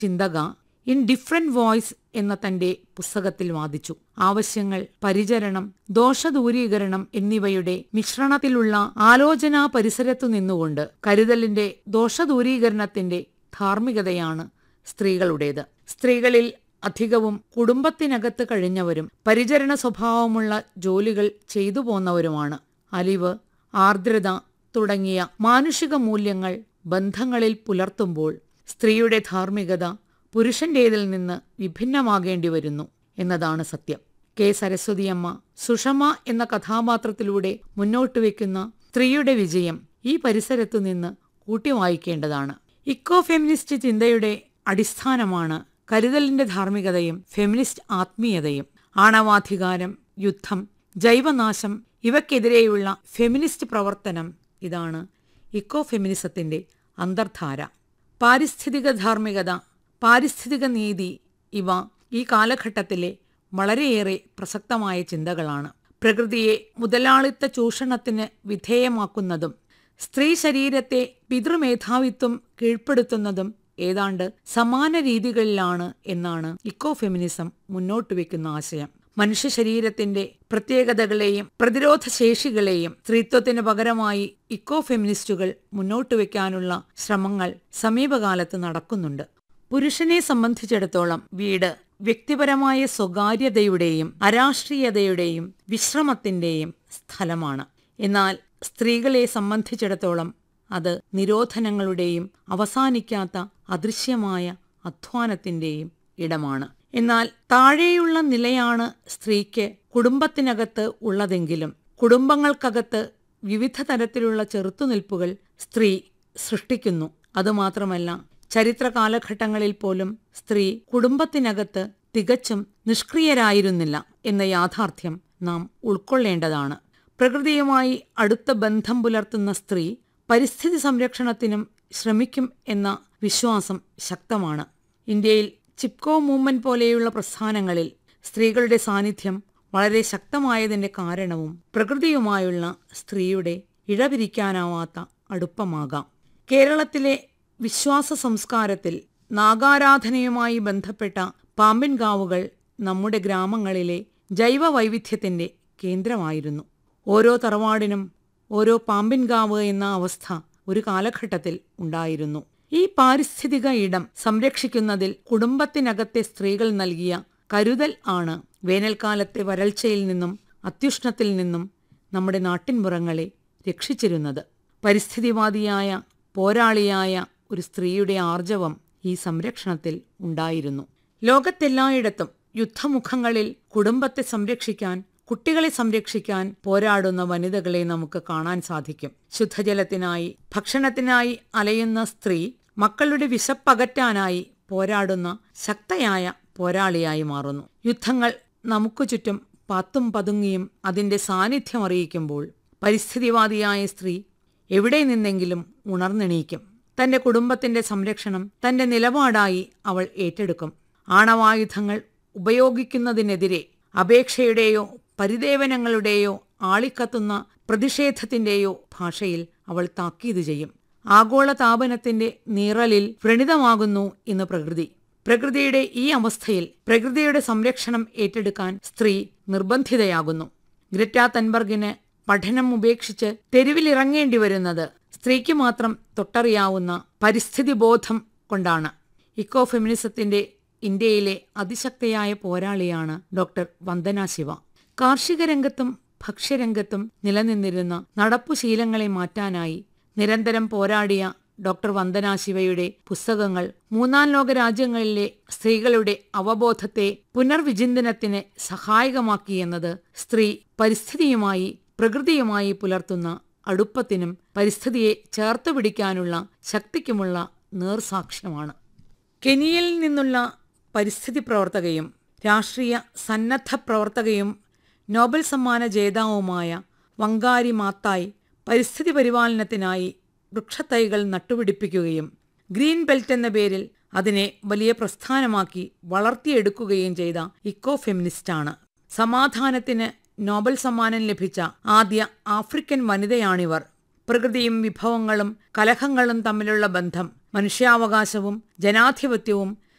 ചിന്തക in different voice എന്ന തന്റെ പുസ്തകത്തിൽ വാദിച്ചു ആവശ്യങ്ങൾ പരിചരണം ദോഷദൂരീകരണം എന്നിവയുടെ മിശ്രണത്തിലുള്ള ആലോചനാ പരിസരത്തു നിന്നുകൊണ്ട് കരുതലിന്റെ ദോഷദൂരീകരണത്തിന്റെ ധാർമ്മികതയാണ് സ്ത്രീകളുടേത് സ്ത്രീകളിൽ അധികവും കുടുംബത്തിനകത്ത് കഴിഞ്ഞവരും പരിചരണ സ്വഭാവമുള്ള ജോലികൾ ചെയ്തു പോന്നവരുമാണ് അലിവ് ആർദ്രത തുടങ്ങിയ മാനുഷിക മൂല്യങ്ങൾ ബന്ധങ്ങളിൽ പുലർത്തുമ്പോൾ സ്ത്രീയുടെ ധാർമ്മികത പുരുഷന്റേതിൽ നിന്ന് വിഭിന്നമാകേണ്ടി വരുന്നു എന്നതാണ് സത്യം കെ സരസ്വതിയമ്മ സുഷമ എന്ന കഥാപാത്രത്തിലൂടെ മുന്നോട്ട് വയ്ക്കുന്ന സ്ത്രീയുടെ വിജയം ഈ പരിസരത്തു നിന്ന് കൂട്ടിവായിക്കേണ്ടതാണ് ഇക്കോ ഫെമിനിസ്റ്റ് ചിന്തയുടെ അടിസ്ഥാനമാണ് കരുതലിന്റെ ധാർമ്മികതയും ഫെമിനിസ്റ്റ് ആത്മീയതയും ആണവാധികാരം യുദ്ധം ജൈവനാശം ഇവയ്ക്കെതിരെയുള്ള ഫെമിനിസ്റ്റ് പ്രവർത്തനം ഇതാണ് ഇക്കോ ഫെമിനിസത്തിന്റെ അന്തർധാര പാരിസ്ഥിതിക ധാർമ്മികത പാരിസ്ഥിതിക നീതി ഇവ ഈ കാലഘട്ടത്തിലെ വളരെയേറെ പ്രസക്തമായ ചിന്തകളാണ് പ്രകൃതിയെ മുതലാളിത്ത ചൂഷണത്തിന് വിധേയമാക്കുന്നതും സ്ത്രീ ശരീരത്തെ പിതൃമേധാവിത്വം കീഴ്പ്പെടുത്തുന്നതും ഏതാണ്ട് സമാന രീതികളിലാണ് എന്നാണ് ഇക്കോ ഫെമിനിസം മുന്നോട്ട് വയ്ക്കുന്ന ആശയം മനുഷ്യ ശരീരത്തിന്റെ പ്രത്യേകതകളെയും പ്രതിരോധ ശേഷികളെയും സ്ത്രീത്വത്തിന് പകരമായി ഇക്കോ ഫെമിനിസ്റ്റുകൾ മുന്നോട്ട് വയ്ക്കാനുള്ള ശ്രമങ്ങൾ സമീപകാലത്ത് നടക്കുന്നുണ്ട് പുരുഷനെ സംബന്ധിച്ചിടത്തോളം വീട് വ്യക്തിപരമായ സ്വകാര്യതയുടെയും അരാഷ്ട്രീയതയുടെയും വിശ്രമത്തിന്റെയും സ്ഥലമാണ് എന്നാൽ സ്ത്രീകളെ സംബന്ധിച്ചിടത്തോളം അത് നിരോധനങ്ങളുടെയും അവസാനിക്കാത്ത അദൃശ്യമായ അധ്വാനത്തിന്റെയും ഇടമാണ് എന്നാൽ താഴെയുള്ള നിലയാണ് സ്ത്രീക്ക് കുടുംബത്തിനകത്ത് ഉള്ളതെങ്കിലും കുടുംബങ്ങൾക്കകത്ത് വിവിധ തരത്തിലുള്ള ചെറുത്തുനിൽപ്പുകൾ സ്ത്രീ സൃഷ്ടിക്കുന്നു അതുമാത്രമല്ല ചരിത്ര കാലഘട്ടങ്ങളിൽ പോലും സ്ത്രീ കുടുംബത്തിനകത്ത് തികച്ചും നിഷ്ക്രിയരായിരുന്നില്ല എന്ന യാഥാർത്ഥ്യം നാം ഉൾക്കൊള്ളേണ്ടതാണ് പ്രകൃതിയുമായി അടുത്ത ബന്ധം പുലർത്തുന്ന സ്ത്രീ പരിസ്ഥിതി സംരക്ഷണത്തിനും ശ്രമിക്കും എന്ന വിശ്വാസം ശക്തമാണ് ഇന്ത്യയിൽ ചിപ്കോ മൂവ്മെന്റ് പോലെയുള്ള പ്രസ്ഥാനങ്ങളിൽ സ്ത്രീകളുടെ സാന്നിധ്യം വളരെ ശക്തമായതിന്റെ കാരണവും പ്രകൃതിയുമായുള്ള സ്ത്രീയുടെ ഇഴപിരിക്കാനാവാത്ത അടുപ്പമാകാം കേരളത്തിലെ വിശ്വാസ സംസ്കാരത്തിൽ നാഗാരാധനയുമായി ബന്ധപ്പെട്ട പാമ്പിൻകാവുകൾ നമ്മുടെ ഗ്രാമങ്ങളിലെ ജൈവ വൈവിധ്യത്തിന്റെ കേന്ദ്രമായിരുന്നു ഓരോ തറവാടിനും ഓരോ പാമ്പിൻകാവ് എന്ന അവസ്ഥ ഒരു കാലഘട്ടത്തിൽ ഉണ്ടായിരുന്നു ഈ പാരിസ്ഥിതിക ഇടം സംരക്ഷിക്കുന്നതിൽ കുടുംബത്തിനകത്തെ സ്ത്രീകൾ നൽകിയ കരുതൽ ആണ് വേനൽക്കാലത്തെ വരൾച്ചയിൽ നിന്നും അത്യുഷ്ണത്തിൽ നിന്നും നമ്മുടെ നാട്ടിൻപുറങ്ങളെ രക്ഷിച്ചിരുന്നത് പരിസ്ഥിതിവാദിയായ പോരാളിയായ ഒരു സ്ത്രീയുടെ ആർജവം ഈ സംരക്ഷണത്തിൽ ഉണ്ടായിരുന്നു ലോകത്തെല്ലായിടത്തും യുദ്ധമുഖങ്ങളിൽ കുടുംബത്തെ സംരക്ഷിക്കാൻ കുട്ടികളെ സംരക്ഷിക്കാൻ പോരാടുന്ന വനിതകളെ നമുക്ക് കാണാൻ സാധിക്കും ശുദ്ധജലത്തിനായി ഭക്ഷണത്തിനായി അലയുന്ന സ്ത്രീ മക്കളുടെ വിശപ്പകറ്റാനായി പോരാടുന്ന ശക്തയായ പോരാളിയായി മാറുന്നു യുദ്ധങ്ങൾ നമുക്ക് ചുറ്റും പത്തും പതുങ്ങിയും അതിന്റെ സാന്നിധ്യം അറിയിക്കുമ്പോൾ പരിസ്ഥിതിവാദിയായ സ്ത്രീ എവിടെ നിന്നെങ്കിലും ഉണർന്നെണീക്കും തന്റെ കുടുംബത്തിന്റെ സംരക്ഷണം തന്റെ നിലപാടായി അവൾ ഏറ്റെടുക്കും ആണവായുധങ്ങൾ ഉപയോഗിക്കുന്നതിനെതിരെ അപേക്ഷയുടെയോ പരിദേവനങ്ങളുടെയോ ആളിക്കത്തുന്ന പ്രതിഷേധത്തിന്റെയോ ഭാഷയിൽ അവൾ താക്കീത് ചെയ്യും ആഗോള താപനത്തിന്റെ നീറലിൽ വ്രണിതമാകുന്നു ഇന്ന് പ്രകൃതി പ്രകൃതിയുടെ ഈ അവസ്ഥയിൽ പ്രകൃതിയുടെ സംരക്ഷണം ഏറ്റെടുക്കാൻ സ്ത്രീ നിർബന്ധിതയാകുന്നു ഗ്രറ്റ തൻബർഗിന് പഠനം ഉപേക്ഷിച്ച് തെരുവിലിറങ്ങേണ്ടി വരുന്നത് സ്ത്രീക്ക് മാത്രം തൊട്ടറിയാവുന്ന പരിസ്ഥിതി ബോധം കൊണ്ടാണ് ഇക്കോ ഫെമിനിസത്തിന്റെ ഇന്ത്യയിലെ അതിശക്തയായ പോരാളിയാണ് ഡോക്ടർ വന്ദന ശിവ കാർഷിക രംഗത്തും ഭക്ഷ്യരംഗത്തും നിലനിന്നിരുന്ന നടപ്പുശീലങ്ങളെ മാറ്റാനായി നിരന്തരം പോരാടിയ ഡോക്ടർ വന്ദന ശിവയുടെ പുസ്തകങ്ങൾ മൂന്നാം ലോക രാജ്യങ്ങളിലെ സ്ത്രീകളുടെ അവബോധത്തെ പുനർവിചിന്തനത്തിന് സഹായകമാക്കിയെന്നത് സ്ത്രീ പരിസ്ഥിതിയുമായി പ്രകൃതിയുമായി പുലർത്തുന്ന അടുപ്പത്തിനും പരിസ്ഥിതിയെ ചേർത്തു പിടിക്കാനുള്ള ശക്തിക്കുമുള്ള നേർസാക്ഷ്യമാണ് കെനിയയിൽ നിന്നുള്ള പരിസ്ഥിതി പ്രവർത്തകയും രാഷ്ട്രീയ സന്നദ്ധ പ്രവർത്തകയും നോബൽ സമ്മാന ജേതാവുമായ വങ്കാരി മാത്തായി പരിസ്ഥിതി പരിപാലനത്തിനായി വൃക്ഷത്തൈകൾ നട്ടുപിടിപ്പിക്കുകയും ഗ്രീൻ ബെൽറ്റ് എന്ന പേരിൽ അതിനെ വലിയ പ്രസ്ഥാനമാക്കി വളർത്തിയെടുക്കുകയും ചെയ്ത ഇക്കോ ഫെമിനിസ്റ്റാണ് സമാധാനത്തിന് നോബൽ സമ്മാനം ലഭിച്ച ആദ്യ ആഫ്രിക്കൻ വനിതയാണിവർ പ്രകൃതിയും വിഭവങ്ങളും കലഹങ്ങളും തമ്മിലുള്ള ബന്ധം മനുഷ്യാവകാശവും ജനാധിപത്യവും